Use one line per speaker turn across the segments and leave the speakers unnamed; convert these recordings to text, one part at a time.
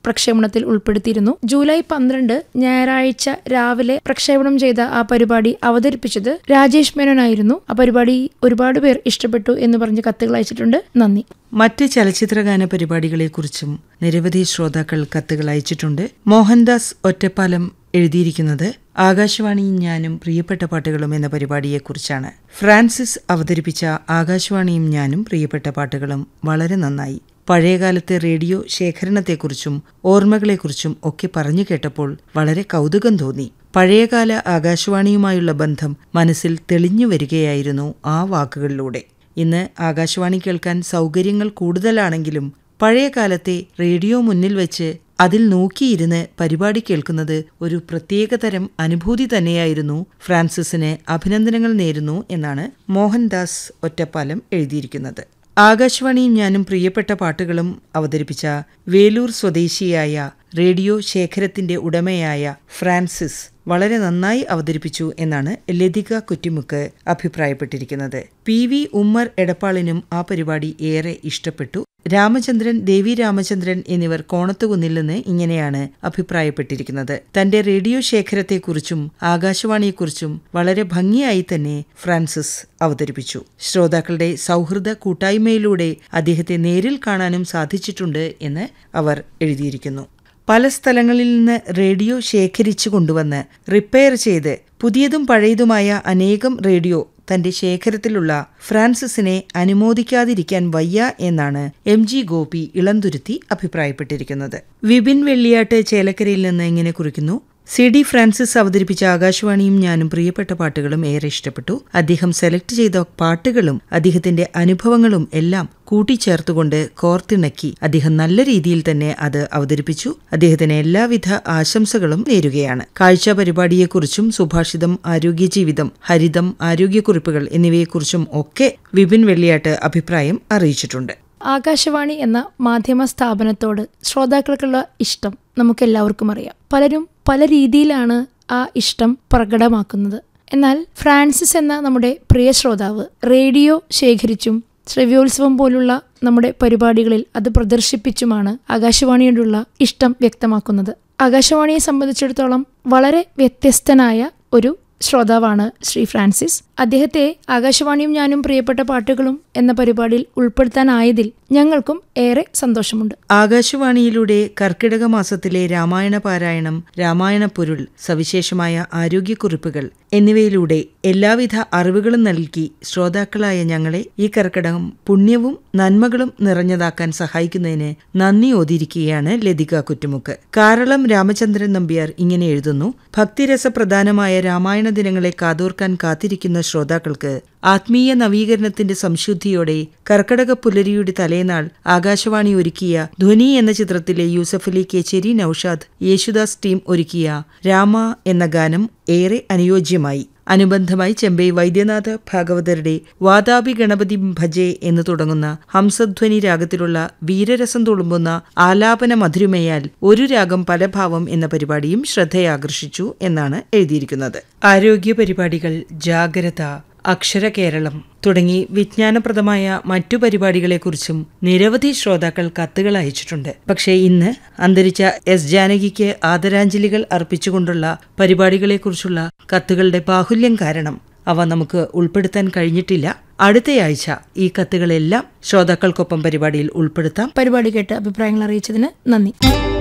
പ്രക്ഷേപണത്തിൽ ഉൾപ്പെടുത്തിയിരുന്നു ജൂലൈ പന്ത്രണ്ട് ഞായറാഴ്ച രാവിലെ പ്രക്ഷേപണം ചെയ്ത ആ പരിപാടി അവതരിപ്പിച്ചത് രാജേഷ് മേനോനായിരുന്നു ആ പരിപാടി ഒരുപാട് പേർ ഇഷ്ടപ്പെട്ടു എന്ന് പറഞ്ഞ് കത്തുകൾ അയച്ചിട്ടുണ്ട് നന്ദി
മറ്റ് ചലച്ചിത്രഗാന പരിപാടികളെക്കുറിച്ചും നിരവധി ശ്രോതാക്കൾ കത്തുകൾ അയച്ചിട്ടുണ്ട് മോഹൻദാസ് ഒറ്റപ്പാലം എഴുതിയിരിക്കുന്നത് ആകാശവാണിയും ഞാനും പ്രിയപ്പെട്ട പാട്ടുകളും എന്ന പരിപാടിയെക്കുറിച്ചാണ് ഫ്രാൻസിസ് അവതരിപ്പിച്ച ആകാശവാണിയും ഞാനും പ്രിയപ്പെട്ട പാട്ടുകളും വളരെ നന്നായി പഴയകാലത്തെ റേഡിയോ ശേഖരണത്തെക്കുറിച്ചും ഓർമ്മകളെക്കുറിച്ചും ഒക്കെ പറഞ്ഞു കേട്ടപ്പോൾ വളരെ കൗതുകം തോന്നി പഴയകാല ആകാശവാണിയുമായുള്ള ബന്ധം മനസ്സിൽ തെളിഞ്ഞു വരികയായിരുന്നു ആ വാക്കുകളിലൂടെ ഇന്ന് ആകാശവാണി കേൾക്കാൻ സൗകര്യങ്ങൾ കൂടുതലാണെങ്കിലും പഴയ കാലത്തെ റേഡിയോ മുന്നിൽ വെച്ച് അതിൽ നോക്കിയിരുന്ന് പരിപാടി കേൾക്കുന്നത് ഒരു പ്രത്യേകതരം അനുഭൂതി തന്നെയായിരുന്നു ഫ്രാൻസിസിന് അഭിനന്ദനങ്ങൾ നേരുന്നു എന്നാണ് മോഹൻദാസ് ഒറ്റപ്പാലം എഴുതിയിരിക്കുന്നത് ആകാശവാണിയും ഞാനും പ്രിയപ്പെട്ട പാട്ടുകളും അവതരിപ്പിച്ച വേലൂർ സ്വദേശിയായ റേഡിയോ ശേഖരത്തിന്റെ ഉടമയായ ഫ്രാൻസിസ് വളരെ നന്നായി അവതരിപ്പിച്ചു എന്നാണ് ലതിക കുറ്റിമുക്ക് അഭിപ്രായപ്പെട്ടിരിക്കുന്നത് പി വി ഉമ്മർ എടപ്പാളിനും ആ പരിപാടി ഏറെ ഇഷ്ടപ്പെട്ടു രാമചന്ദ്രൻ ദേവി രാമചന്ദ്രൻ എന്നിവർ കോണത്തുകുന്നിൽ നിന്ന് ഇങ്ങനെയാണ് അഭിപ്രായപ്പെട്ടിരിക്കുന്നത് തന്റെ റേഡിയോ ശേഖരത്തെക്കുറിച്ചും ആകാശവാണിയെക്കുറിച്ചും വളരെ ഭംഗിയായി തന്നെ ഫ്രാൻസിസ് അവതരിപ്പിച്ചു ശ്രോതാക്കളുടെ സൗഹൃദ കൂട്ടായ്മയിലൂടെ അദ്ദേഹത്തെ നേരിൽ കാണാനും സാധിച്ചിട്ടുണ്ട് എന്ന് അവർ എഴുതിയിരിക്കുന്നു പല സ്ഥലങ്ങളിൽ നിന്ന് റേഡിയോ ശേഖരിച്ചു കൊണ്ടുവന്ന് റിപ്പയർ ചെയ്ത് പുതിയതും പഴയതുമായ അനേകം റേഡിയോ തന്റെ ശേഖരത്തിലുള്ള ഫ്രാൻസിസിനെ അനുമോദിക്കാതിരിക്കാൻ വയ്യ എന്നാണ് എം ജി ഗോപി ഇളന്തുരുത്തി അഭിപ്രായപ്പെട്ടിരിക്കുന്നത് വിപിൻ വെള്ളിയാട്ട് ചേലക്കരയിൽ നിന്ന് ഇങ്ങനെ കുറിക്കുന്നു സി ഡി ഫ്രാൻസിസ് അവതരിപ്പിച്ച ആകാശവാണിയും ഞാനും പ്രിയപ്പെട്ട പാട്ടുകളും ഏറെ ഇഷ്ടപ്പെട്ടു അദ്ദേഹം സെലക്ട് ചെയ്ത പാട്ടുകളും അദ്ദേഹത്തിന്റെ അനുഭവങ്ങളും എല്ലാം കൂട്ടിച്ചേർത്തുകൊണ്ട് കോർത്തിണക്കി അദ്ദേഹം നല്ല രീതിയിൽ തന്നെ അത് അവതരിപ്പിച്ചു അദ്ദേഹത്തിന് എല്ലാവിധ ആശംസകളും നേരുകയാണ് കാഴ്ച പരിപാടിയെക്കുറിച്ചും സുഭാഷിതം ആരോഗ്യജീവിതം ഹരിതം ആരോഗ്യക്കുറിപ്പുകൾ എന്നിവയെക്കുറിച്ചും ഒക്കെ വിപിൻ വെള്ളിയാട്ട് അഭിപ്രായം അറിയിച്ചിട്ടുണ്ട്
ആകാശവാണി എന്ന മാധ്യമ സ്ഥാപനത്തോട് ശ്രോതാക്കൾക്കുള്ള ഇഷ്ടം നമുക്കെല്ലാവർക്കും അറിയാം പലരും പല രീതിയിലാണ് ആ ഇഷ്ടം പ്രകടമാക്കുന്നത് എന്നാൽ ഫ്രാൻസിസ് എന്ന നമ്മുടെ പ്രിയ ശ്രോതാവ് റേഡിയോ ശേഖരിച്ചും ശ്രവ്യോത്സവം പോലുള്ള നമ്മുടെ പരിപാടികളിൽ അത് പ്രദർശിപ്പിച്ചുമാണ് ആകാശവാണിയോടുള്ള ഇഷ്ടം വ്യക്തമാക്കുന്നത് ആകാശവാണിയെ സംബന്ധിച്ചിടത്തോളം വളരെ വ്യത്യസ്തനായ ഒരു ശ്രോതാവാണ് ശ്രീ ഫ്രാൻസിസ് അദ്ദേഹത്തെ ആകാശവാണിയും ഞാനും പ്രിയപ്പെട്ട പാട്ടുകളും എന്ന പരിപാടിയിൽ ഉൾപ്പെടുത്താനായതിൽ ഞങ്ങൾക്കും ഏറെ സന്തോഷമുണ്ട്
ആകാശവാണിയിലൂടെ കർക്കിടക മാസത്തിലെ രാമായണ പാരായണം രാമായണ പൊരുൾ സവിശേഷമായ ആരോഗ്യക്കുറിപ്പുകൾ എന്നിവയിലൂടെ എല്ലാവിധ അറിവുകളും നൽകി ശ്രോതാക്കളായ ഞങ്ങളെ ഈ കർക്കിടകം പുണ്യവും നന്മകളും നിറഞ്ഞതാക്കാൻ സഹായിക്കുന്നതിന് നന്ദി ഓതിരിക്കുകയാണ് ലതിക കുറ്റുമുക്ക് കാരളം രാമചന്ദ്രൻ നമ്പ്യാർ ഇങ്ങനെ എഴുതുന്നു ഭക്തിരസപ്രധാനമായ രാമായണ ദിനങ്ങളെ കാതോർക്കാൻ കാത്തിരിക്കുന്ന ശ്രോതാക്കൾക്ക് ആത്മീയ നവീകരണത്തിന്റെ സംശുദ്ധിയോടെ കർക്കടക പുലരിയുടെ തലേനാൾ ആകാശവാണി ഒരുക്കിയ ധ്വനി എന്ന ചിത്രത്തിലെ യൂസഫലി കേച്ചേരി നൌഷാദ് യേശുദാസ് ടീം ഒരുക്കിയ രാമ എന്ന ഗാനം ഏറെ അനുയോജ്യമായി അനുബന്ധമായി ചെമ്പൈ വൈദ്യനാഥ ഭാഗവതരുടെ വാതാപി ഗണപതി ഭജെ എന്ന് തുടങ്ങുന്ന ഹംസധ്വനി രാഗത്തിലുള്ള വീരരസം തുളുമ്പുന്ന ആലാപന മധുരിമയാൽ ഒരു രാഗം പലഭാവം എന്ന പരിപാടിയും ശ്രദ്ധയാകർഷിച്ചു എന്നാണ് എഴുതിയിരിക്കുന്നത് ആരോഗ്യ പരിപാടികൾ ജാഗ്രത അക്ഷര കേരളം തുടങ്ങി വിജ്ഞാനപ്രദമായ മറ്റു പരിപാടികളെക്കുറിച്ചും നിരവധി ശ്രോതാക്കൾ കത്തുകൾ അയച്ചിട്ടുണ്ട് പക്ഷേ ഇന്ന് അന്തരിച്ച എസ് ജാനകിക്ക് ആദരാഞ്ജലികൾ അർപ്പിച്ചുകൊണ്ടുള്ള പരിപാടികളെക്കുറിച്ചുള്ള കത്തുകളുടെ ബാഹുല്യം കാരണം അവ നമുക്ക് ഉൾപ്പെടുത്താൻ കഴിഞ്ഞിട്ടില്ല അടുത്തയാഴ്ച ഈ കത്തുകളെല്ലാം ശ്രോതാക്കൾക്കൊപ്പം പരിപാടിയിൽ ഉൾപ്പെടുത്താം
പരിപാടി കേട്ട് അഭിപ്രായങ്ങൾ അറിയിച്ചതിന് നന്ദി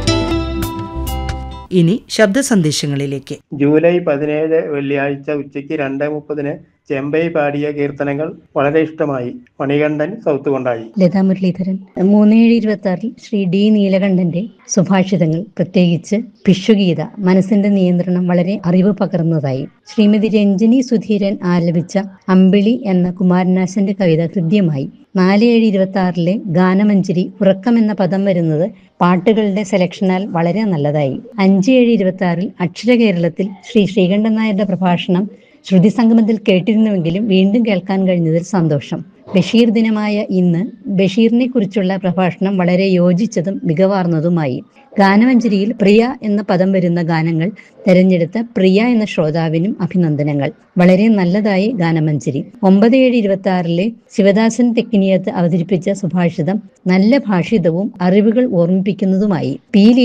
ഇനി ശബ്ദ സന്ദേശങ്ങളിലേക്ക്
ജൂലൈ പതിനേഴ് വെള്ളിയാഴ്ച ഉച്ചയ്ക്ക് രണ്ട് മുപ്പതിന് ചെമ്പൈ പാടിയ കീർത്തനങ്ങൾ വളരെ ഇഷ്ടമായി മണികണ്ഠൻ സൗത്ത് കൊണ്ടായി
ലതാ മുരളീധരൻ മൂന്നേഴ് ഇരുപത്തി ആറിൽ ശ്രീ ഡി നീലകണ്ഠന്റെ സുഭാഷിതങ്ങൾ പ്രത്യേകിച്ച് ഭിക്ഷുഗീത മനസ്സിന്റെ നിയന്ത്രണം വളരെ അറിവ് പകർന്നതായി ശ്രീമതി രഞ്ജിനി സുധീരൻ ആലപിച്ച അമ്പിളി എന്ന കുമാരനാശന്റെ കവിത ഹൃദ്യമായി നാല് ഏഴ് ഇരുപത്തി ആറിലെ ഗാനമഞ്ജരി ഉറക്കം എന്ന പദം വരുന്നത് പാട്ടുകളുടെ സെലക്ഷനാൽ വളരെ നല്ലതായി അഞ്ച് ഏഴ് ഇരുപത്തി ആറിൽ അക്ഷര കേരളത്തിൽ ശ്രീ ശ്രീകണ്ഠൻ നായരുടെ പ്രഭാഷണം ശ്രുതി സംഗമത്തിൽ കേട്ടിരുന്നുവെങ്കിലും വീണ്ടും കേൾക്കാൻ കഴിഞ്ഞതിൽ സന്തോഷം ബഷീർ ദിനമായ ഇന്ന് ബഷീറിനെ കുറിച്ചുള്ള പ്രഭാഷണം വളരെ യോജിച്ചതും മികവാർന്നതുമായി ഗാനമഞ്ജരിയിൽ പ്രിയ എന്ന പദം വരുന്ന ഗാനങ്ങൾ തെരഞ്ഞെടുത്ത പ്രിയ എന്ന ശ്രോതാവിനും അഭിനന്ദനങ്ങൾ വളരെ നല്ലതായി ഗാനമഞ്ജരി ഒമ്പത് ഏഴ് ഇരുപത്തി ആറിലെ ശിവദാസൻ തെക്കിനിയത്ത് അവതരിപ്പിച്ച സുഭാഷിതം നല്ല ഭാഷിതവും അറിവുകൾ ഓർമ്മിപ്പിക്കുന്നതുമായി പി